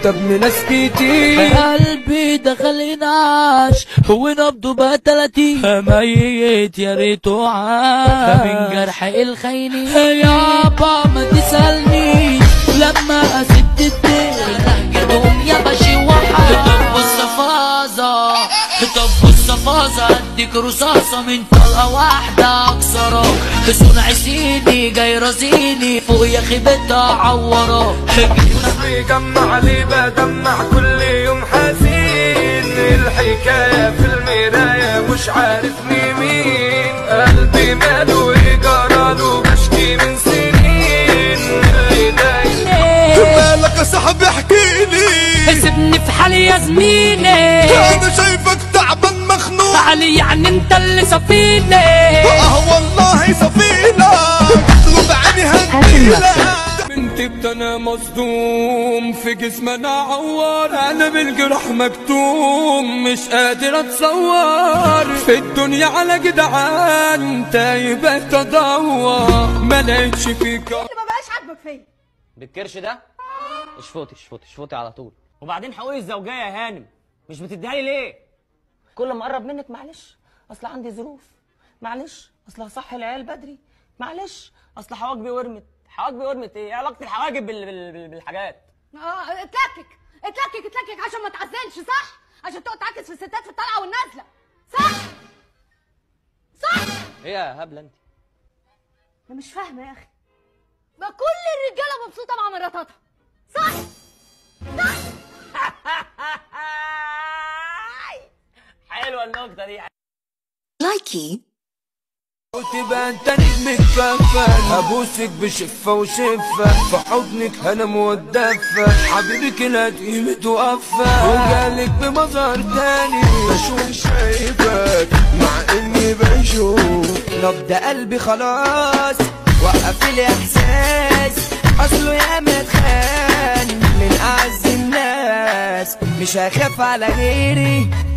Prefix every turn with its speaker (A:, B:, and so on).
A: انت ابن ناس كتير
B: قلبي دخل ينعش هو نبضه بقى تلاتين ميت يا ريته عاش من جرح الخيني يابا ما تسألني لما أسد الدين لهجتهم يا باشي وحا طب الصفازة طب الصفازة اديك رصاصة من طلقة واحدة اكسرك صنع سيدي جاي رزيني فوق يا خيبتها عورك
A: بيجمع لي بدمع كل يوم حزين الحكاية في المراية مش عارف مين مين قلبي ماله ايه جراله بشكي من سنين اللي دايم
C: مالك يا صاحبي احكي لي
B: سيبني في حالي يا زميلي
C: انا شايفك تعبان مخنوق
B: علي يعني انت اللي صفيني
C: اه والله سفينة اطلب عيني هديلة
A: بنتي انا مصدوم في جسم انا عوار انا بالجرح مكتوم مش قادر اتصور في الدنيا على جدعان تايبة تدور ما لقيتش فيك
D: اللي ما بقاش عاجبك فيا
E: بالكرش ده اشفطي اشفطي اشفطي على طول وبعدين حقوقي الزوجيه يا هانم مش بتديها لي ليه كل ما اقرب منك معلش اصل عندي ظروف معلش اصل هصحي العيال بدري معلش اصل حواجبي ورمت حواجبي ورمت ايه إيه علاقه الحواجب بال... بال... بال... بالحاجات
D: اه اتلكك اتلكك اتلكك عشان ما تعزلش صح عشان تقعد تعكس في الستات في الطلعه والنازله صح صح
E: ايه يا هبله انت
D: انا مش فاهمه يا اخي ما كل الرجاله مبسوطه مع مراتاتها صح
E: حلوه النكته دي
F: Likey.
A: وتبقى انت نجم الكفن ابوسك بشفه وشفه في حضنك انا مودفه حبيبك لا قيمة وقفه وجالك بمظهر تاني
C: بشوف شايفك مع اني بشوف
A: نبض قلبي خلاص وقف الاحساس اصله يا متخان من اعز الناس مش هخاف على غيري